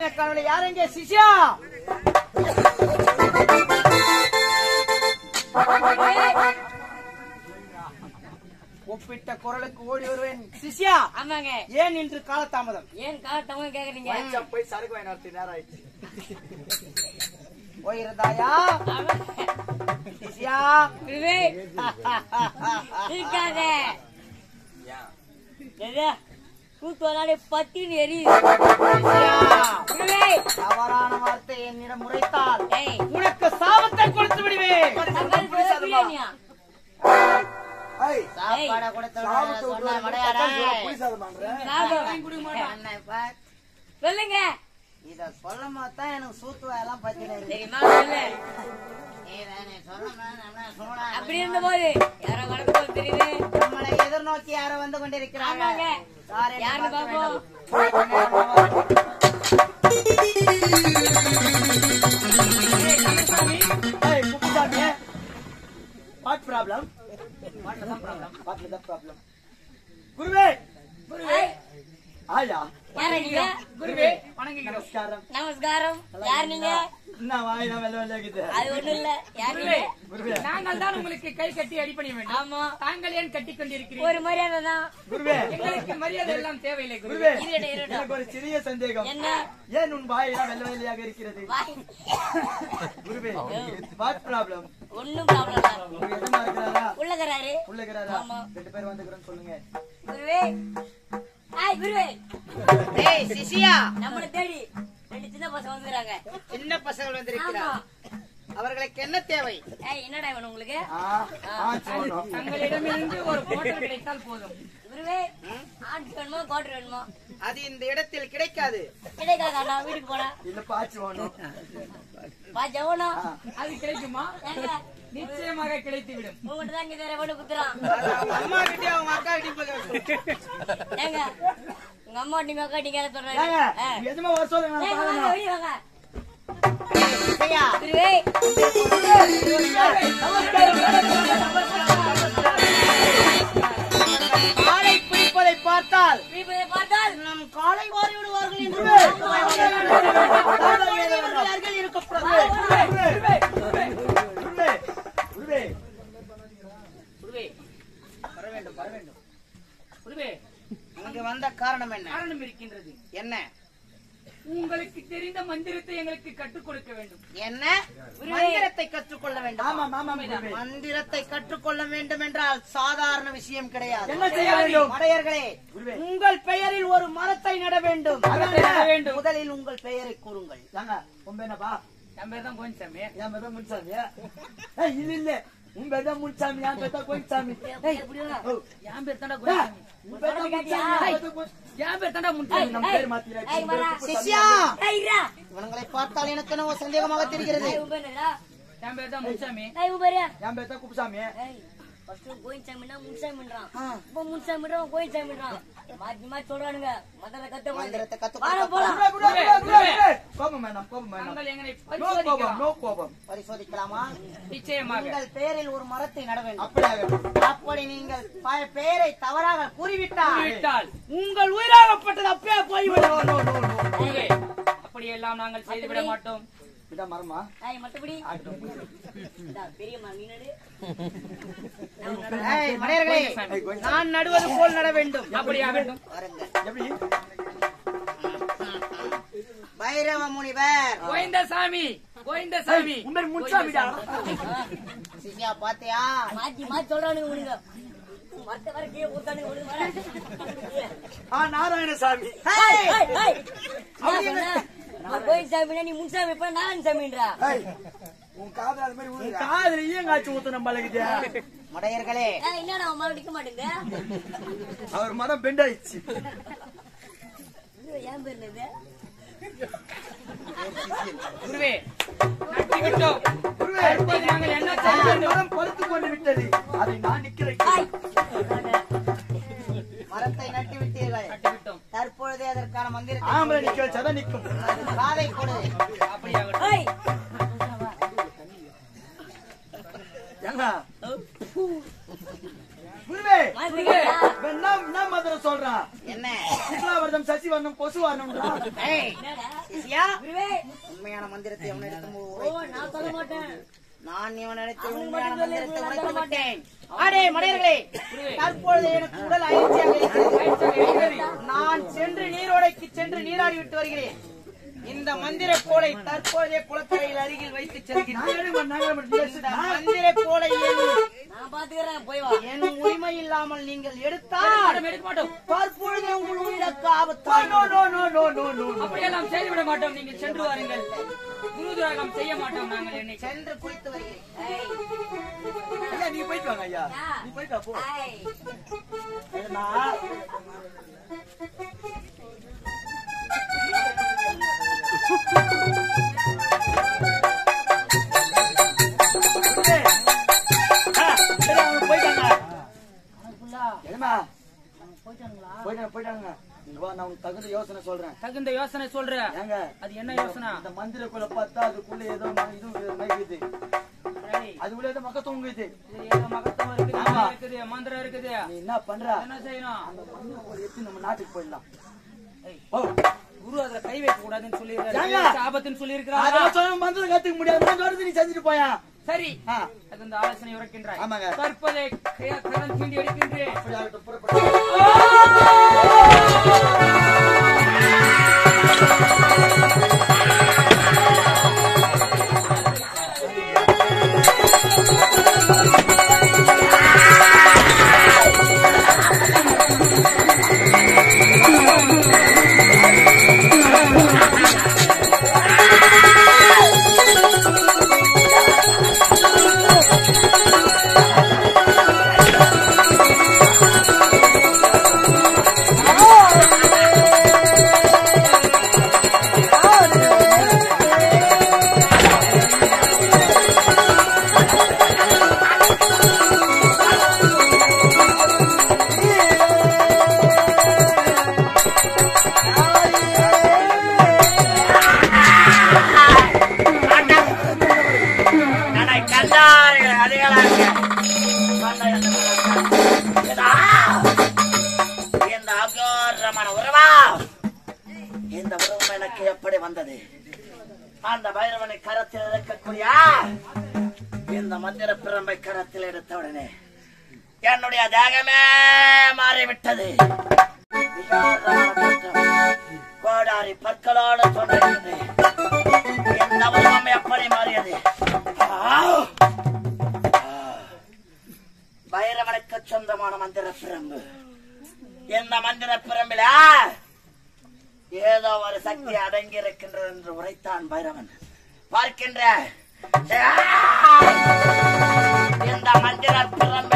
கணவனை யாருங்க சிஷ்யா ஒப்பிட்ட குரலுக்கு ஓடி வருவேன் சிஷ்யா ஆமாங்க ஏன் இன்று காலதாமதம் ஏன் காட்டவங்க கேக்குறீங்க கொஞ்சம் போய் சரக்கு வாங்கி நடத்தி நேரம் ஆயிடுச்சு போயிருந்தாயா சிஷ்யா குருவே இருக்காத எது? கூத்து விளையாடி பத்தின்னு எரியுது சிஷ்யா, குருவே தவறான வார்த்தை என்னிடம் முறைத்தால் ஏய் உனக்கு சாபத்தை கொடுத்து விடுவேன் தக்காளி போல பிரியாணியா சாப்பாடை கொடுத்து விடுவேன் சொன்ன மடையாடா சாதம் என்ன பார், சொல்லுங்க இத சொல்லும் தான் எனக்கு சூத்து வேலாம் பத்தின தெரியுமா சொல்லு அப்படி இருந்த போது யாரோ வடக்கு போது தெரியுது நம்மளை எதிர்நோக்கி யாரோ வந்து கொண்டிருக்கிறாங்க ஆமாங்க. யார் என்று யாருன்னு பார்க்க பார்ப்போம். வேண்டும். Hey, Kuppusamy. What problem? What is the problem? What is the problem? குருவே ஏய், ஆயா யாரா நீங்க குருவே நமஸ்காரம் நமஸ்காரம் யார் நீங்க என்ன வாயினா வெள்ள வெள்ளைக்குது அது ஒண்ணும் இல்ல யார் நீங்க குருவே நாங்கள் தான் உங்களுக்கு கை கட்டி அடிப்பணிய வேண்டும் ஆமா தாங்கள் ஏன் கட்டி கொண்டிருக்கிறீர்கள் ஒரு மரியாதை தான் குருவே எங்களுக்கு மரியாதை எல்லாம் தேவையில்லை குரு குருவே இருடா, இருடா. எனக்கு ஒரு சிறிய சந்தேகம் என்ன ஏன் உன் வாயினா வெள்ள வெள்ளையாக இருக்கிறது வாய் குருவே வாட் ப்ராப்ளம் ஒண்ணும் ப்ராப்ளம் இல்ல உங்க எதமா இருக்கிறாரா உள்ளகராரு உள்ளகிறாரா ஆமா. ரெண்டு பேர் வந்துக்கிறோம் சொல்லுங்க குருவே ஆய் குருவே டேய் சிசியா நம்மள தேடி ரெண்டு சின்ன பசங்க வந்துறாங்க சின்ன பசங்கள் ஆமா வந்திருக்கிறார் அவர்களுக்கு என்ன தேவை ஏய் என்னடா இவன் உங்களுக்கு ஆ, ஆ, சொல்லணும். தங்களிடமிருந்து ஒரு போட்டல் கிடைத்தால் போதும் குருவே ஆட்டு வேணுமா கோட்டர் வேணுமா அது இந்த இடத்தில் கிடைக்காது கிடைக்காதா வீட்டுக்கு போனா இல்ல பாச்சு வேணும் வா ஜவனா அது கிடைக்குமா ஏங்க நிச்சயமாக கிடைத்து விடும் உங்ககிட்ட தான் இங்க வேற போட்டு குத்துறான் அது அவங்க அம்மா கிட்டே அவங்க அக்கா கிட்டே போய் கேட்கணும். ஏங்க உங்க அம்மா நீங்க அக்கா நீங்க ஏங்க, சொல்றாங்க நீங்க எதுமா வர சொல்லுங்க நான் ஏங்க வாங்க பார்க்கணும். வெளிய வாங்க சிசியா, குருவே காலை பிடிப்பதை பார்த்தால் இப்ப பார்த்தால் நம் காலை வாரி விடுவார்கள் என்று அருகில் இருக்கக்கூடாது. குருவே, குருவே, குருவே வர வேண்டும் வர வேண்டும் குருவே இங்க வந்த காரணம் என்ன காரணம் இருக்கின்றது என்ன உங்களுக்கு தெரிந்த மந்திரத்தை எங்களுக்கு கற்றுக் கொடுக்க வேண்டும் என்ன மந்திரத்தை கற்றுக்கொள்ள வேண்டும் ஆமாம் ஆமாம் குருவே. மந்திரத்தை கற்றுக்கொள்ள வேண்டும் என்றால் சாதாரண விஷயம் கிடையாது என்ன செய்ய வேண்டும் மடையர்களே உங்கள் பெயரில் ஒரு மரத்தை நட வேண்டும் மரத்தை நட வேண்டும். முதலில் உங்கள் பெயரை கூறுங்கள் ஏங்க உன் பேர் என்னப்பா என் பேர் தான் கோவிந்தசாமி என் பேர் தான் முன்சாமி ஏய் இல்ல இல்ல உன் பேர் தான் முன்சாமி என் பேர் தான் கோயிச்சாமி ஏய் ஓ, என் பேர் தாண்டா ஏய், கோவிந்தசாமி உன் பேர் தான் முன்சாமி என் பேர் தான் கோயிச்சாமி. என் பேர் தாண்டா முன்சாமி நம்ம பேர் மாத்திரா ஏய் வரா சிஷ்யா ஏய் இரா இவங்களை பார்த்தால் எனக்கு என்னவோ சந்தேகமாக தெரிகிறது ஏய் உன் பேர் என்னடா என் பேர் தான் முன்சாமி ஏய் உன் பேரு என் பேர் தான் குப்புசாமி ஏய் ஃபர்ஸ்ட் கோயின்சாமினா முன்சாமின்றான் இப்போ முன்சாமின்றான் கோயின்சாமின்றான் மாத்தி மாத்தி சொல்றானுங்க முதல்ல கத்த மந்திரத்தை வாடா கற்றுக்கொள்ள போலாம் குருவே, குருவே, குருவே, குருவே. கோபம் வேணாம் கோபம் வேணாம் நாங்கள் எங்களை நோ கோபம் பரிசோதிக்கலாம் நோ கோபம் பரிசோதிக்கலாமா நிச்சயமாக உங்கள் பெயரில் ஒரு மரத்தை நட வேண்டும் அப்படியாக அப்படி நீங்கள் ப- பெயரை தவறாக கூறிவிட்டால் விட்டால் உங்கள் உயிராகப்பட்டது அப்பயே போய்விடும் நோ நோ நோ குருவே அப்படியெல்லாம் நாங்கள் செய்துவிட மாட்டோம் இதான் மரமா ஏய் மத்தபடி இந்தா, பெரிய மரம் நீ நடு ஏய், மடையர்களே நான் நடுவது போல் நட வேண்டும் அப்படியா வேண்டும் பாருங்கள் எப்படி பைரவ முனிவர் கோவிந்தசாமி கோவிந்தசாமி உன் பேர் முன்சாமிடா சிஷ்யா பாத்தியா மாத்தி மாத்தி சொல்றானுங்க உனங்க மத்த வர கீழே போட்டானுங்க உனக்கு வர ஆ நாராயணசாமி ஏய், ஏய், ஏய். என்ன சொன்ன? நான் கோயின்சாமினா நீ முன்சாமி இப்ப நான் சாமின்றா ஏய், உன் காதல் அது மாதிரி உன் காதல ஈயங்காய்ச்சி ஊத்து பழகுதியா மடையர்களே ஏய், என்னடா உன் மரம் நிக்க மாட்டேங்குது அவர் மரம் பெண்ட் ஆயிடுச்சு இது ஏன் பேர் இது குருவே நட்டி விட்டோம் குருவே, அடுத்தது நாங்கள் என்ன செய்ய அந்த வேண்டும் மரம் பருத்து கொண்டு விட்டது அதை நான் நிக்கிறேன் ஏய். மரத்தை நட்டு விட்டீர்கள் நட்டி விட்டோம் தற்பொழுதே அதற்கான மந்திரத்தை ஆம்பளை நிக்க வச்சாதான் நிக்கும் அது காதை கொடு அப்படியாகட்டும் ஏய். ஏங்க குருவே மாத்தி வைக்கிறா. என்ன என்ன மந்திரம் சொல்றான் என்ன சுக்லாவர்தம் வரணும் சசி வரணும் கொசு வரணும்ன்றா ஏய், என்னடா? சிசியா, குருவே உண்மையான மந்திரத்தை அவன் எடுத்து ஓ நான் சொல்ல மாட்டேன் நான் இவன் நினைத்து அவனுக்கு உண்மையான மட்டும் மந்திரத்தை சொல்லி உரைத்து சொல்ல விட்டேன் ஆடே மனிதர்களே தற்பொழுது எனக்கு உடல் அயற்சியாக இருக்கிறது நான் சென்று நீரோடைக்கு சென்று நீராடி விட்டு வருகிறேன் இந்த மந்திர கோலை தற்போதைய குளக்கரையில் அருகில் வைத்து செல்கிறேன் இந்த மந்திர கோலை நான் பாத்துக்கிறேன் போய் வா என் உரிமை இல்லாமல் நீங்கள் எடுத்தால் எடுக்க மாட்டோம் தற்பொழுது உங்கள் உயிருக்கு ஆபத்தா no no no no no no அப்படியெல்லாம் செய்துவிட மாட்டோம் நீங்கள் சென்று வாருங்கள் குருதுராகம் செய்ய மாட்டோம் நாங்கள் என்னை சென்று குளித்து வருகிறேன் ஏய், ஐயா நீ போயிட்டு வாங்க ஐயா யா. நீ போயிட்டு வா, போ ஏய், ஏன்னா, ஏய், ஆ, சரி, அவங்க போயிட்டாங்க. என்னம்மா? போயிட்டாங்க, போயிட்டாங்க. இங்க வா, நான் உனக்கு தகுந்த யோசனை சொல்றேன் தகுந்த யோசனை சொல்ற ஏங்க அது என்ன யோசனை இந்த மந்திரக்குள்ள பார்த்தா அதுக்குள்ள ஏதோ ம- இது மயக்குது சரி, அதுக்குள்ள ஏதோ மக்க தூங்குது இது ஏதோ மகத்துவம் இருக்குது ஆமா. இருக்குது மந்திரம் இருக்குது நீ என்ன பண்ற என்ன செய்யணும் அந்த மந்திரக்குள்ள எடுத்து நம்ம நாட்டுக்கு போயிடலாம் ஏய், ஓ குரு அதுல கை வைக்க கூடாதுன்னு சொல்லி ஏங்க? ஆபத்துன்னு சொல்லி இருக்கிறாங்க அதெல்லாம் சொல்ல மந்திரம் கத்துக்க முடியாது நான் சொல்றது நீ செஞ்சுட்டு போயா சரி ஆ, தகுந்த ஆலோசனை உரைக்கின்றாய் ஆமாங்க. தற்போதை கரம் தீண்டி எடுக்கின்றேன் அப்படி ஆகட்டும், புறப்படு. இந்த அகோரமான உறவா இந்த உறவு எனக்கு எப்படி வந்தது அந்த பைரவனை கரத்தில் இருக்கக்கூடிய இந்த மந்திர பிரம்பை கரத்தில் எடுத்த உடனே என்னுடைய தேகமே மாறிவிட்டது விகாரமான தோற்றம், கோடாரி பற்களோடு தோன்றுகிறது இந்த உருவம் எப்படி மாறியது ஆ! பைரவனுக்கு சொந்தமான மந்திர பிரம்பு இந்த மந்திர பிரம்பில ஏதோ ஒரு சக்தி அடங்கி இருக்கின்றது என்று உரைத்தான் பைரவன் பார்க்கின்ற இந்த மந்திர பிரம்பு